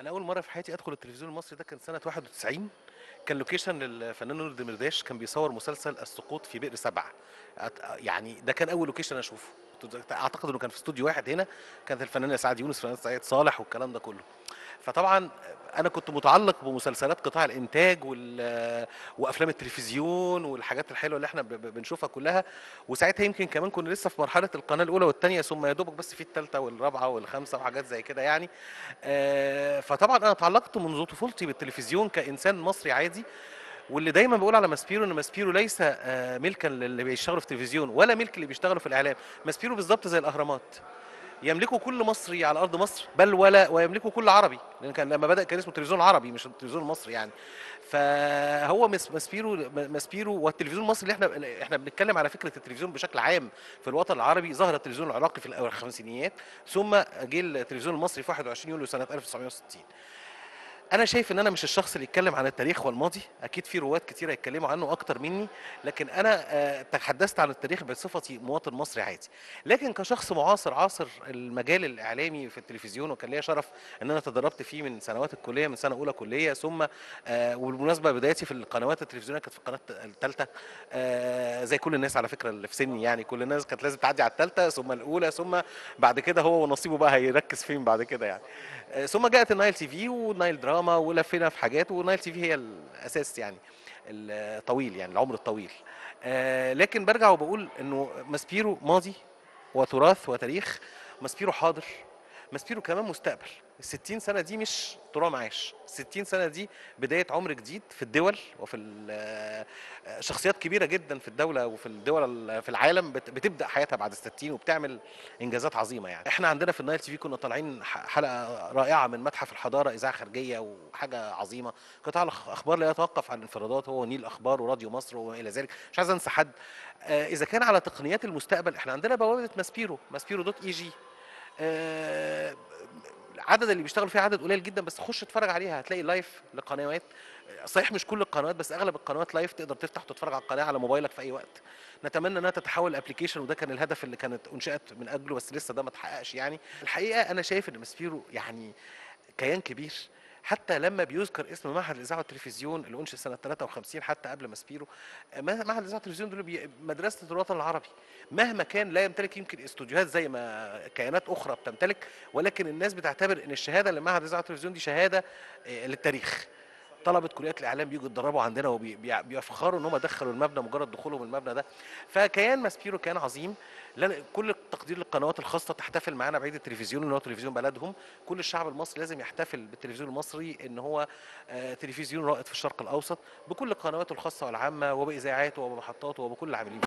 انا اول مره في حياتي ادخل التلفزيون المصري ده كان سنه 91 كان لوكيشن للفنان نور الدمرداش كان بيصور مسلسل السقوط في بئر سبع أت- يعني ده كان اول لوكيشن اشوفه اعتقد انه كان في استوديو واحد هنا كانت الفنانه سعاد يونس الفنان سعيد صالح والكلام ده كله فطبعا انا كنت متعلق بمسلسلات قطاع الانتاج وال وافلام التلفزيون والحاجات الحلوه اللي احنا ب- ب- بنشوفها كلها وساعتها يمكن كمان كنا لسه في مرحله القناه الاولى والثانيه ثم يا دوبك بس في الثالثه والرابعه والخامسه وحاجات زي كده يعني آه، فطبعا انا تعلقت منذ طفولتي بالتلفزيون كانسان مصري عادي واللي دايما بقول على ماسبيرو ان ماسبيرو ليس آه، ملكا للي بيشتغلوا في التلفزيون ولا ملك اللي بيشتغلوا في الاعلام ماسبيرو بالظبط زي الاهرامات يملكه كل مصري على ارض مصر بل ولا ويملكه كل عربي لان كان لما بدا كان اسمه التلفزيون العربي مش التلفزيون المصري يعني فهو مس- ماسبيرو ماسبيرو والتلفزيون المصري اللي احنا احنا بنتكلم على فكره التلفزيون بشكل عام في الوطن العربي ظهر التلفزيون العراقي في الاول الخمسينيات ثم جه التلفزيون المصري في 21 يوليو سنه 1960 انا شايف ان انا مش الشخص اللي يتكلم عن التاريخ والماضي اكيد في رواد كتير يتكلموا عنه اكتر مني لكن انا آه، تحدثت عن التاريخ بصفتي مواطن مصري عادي لكن كشخص معاصر عاصر المجال الاعلامي في التلفزيون وكان ليا شرف ان انا تدربت فيه من سنوات الكليه من سنه اولى كليه ثم آه، وبالمناسبه بدايتي في القنوات التلفزيونيه كانت في القناه الثالثه زي كل الناس على فكره اللي في سني يعني كل الناس كانت لازم تعدي على الثالثه ثم الاولى ثم بعد كده هو ونصيبه بقى هيركز فين بعد كده يعني آه، ثم جاءت النايل تي في والنايل دراما ولفينا في حاجات والنايل تي في هي الاساس يعني الطويل يعني العمر الطويل آه، لكن برجع وبقول انه ماسبيرو ماضي وتراث وتاريخ ماسبيرو حاضر ماسبيرو كمان مستقبل ال 60 سنه دي مش طلوع معاش 60 سنه دي بدايه عمر جديد في الدول وفي ال- آه، شخصيات كبيره جدا في الدوله وفي الدول ال- في العالم بت- بتبدا حياتها بعد ال 60 وبتعمل انجازات عظيمه يعني احنا عندنا في النايل تي في كنا طالعين ح- حلقه رائعه من متحف الحضاره اذاعه خارجيه وحاجه عظيمه قطاع الاخبار لا يتوقف عن الانفرادات هو نيل اخبار وراديو مصر وما الى ذلك مش عايز انسى حد آه، اذا كان على تقنيات المستقبل احنا عندنا بوابه ماسبيرو ماسبيرو دوت اي جي آه، العدد اللي بيشتغل فيها عدد قليل جدا بس خش اتفرج عليها هتلاقي لايف لقنوات صحيح مش كل القنوات بس اغلب القنوات لايف تقدر تفتح وتتفرج على القناه على موبايلك في اي وقت نتمنى انها تتحول لابلكيشن وده كان الهدف اللي كانت انشئت من اجله بس لسه ده ما اتحققش يعني الحقيقه انا شايف ان مسفيرو يعني كيان كبير حتى لما بيذكر اسم معهد الاذاعه والتلفزيون اللي انشئ سنه 53 حتى قبل ماسبيرو ما- معهد الاذاعه والتلفزيون دول بي- مدرسه الوطن العربي مهما كان لا يمتلك يمكن استوديوهات زي ما كيانات اخرى بتمتلك ولكن الناس بتعتبر ان الشهاده اللي معهد الاذاعه والتلفزيون دي شهاده آه، للتاريخ طلبه كليات الاعلام بيجوا يتدربوا عندنا وبيفخروا ان هم دخلوا المبنى مجرد دخولهم المبنى ده فكيان ماسبيرو كان عظيم لن- كل التقدير للقنوات الخاصه تحتفل معانا بعيد التلفزيون اللي هو تلفزيون بلدهم كل الشعب المصري لازم يحتفل بالتلفزيون المصري ان هو آه، تلفزيون رائد في الشرق الاوسط بكل قنواته الخاصه والعامه وباذاعاته وبمحطاته وبكل العاملين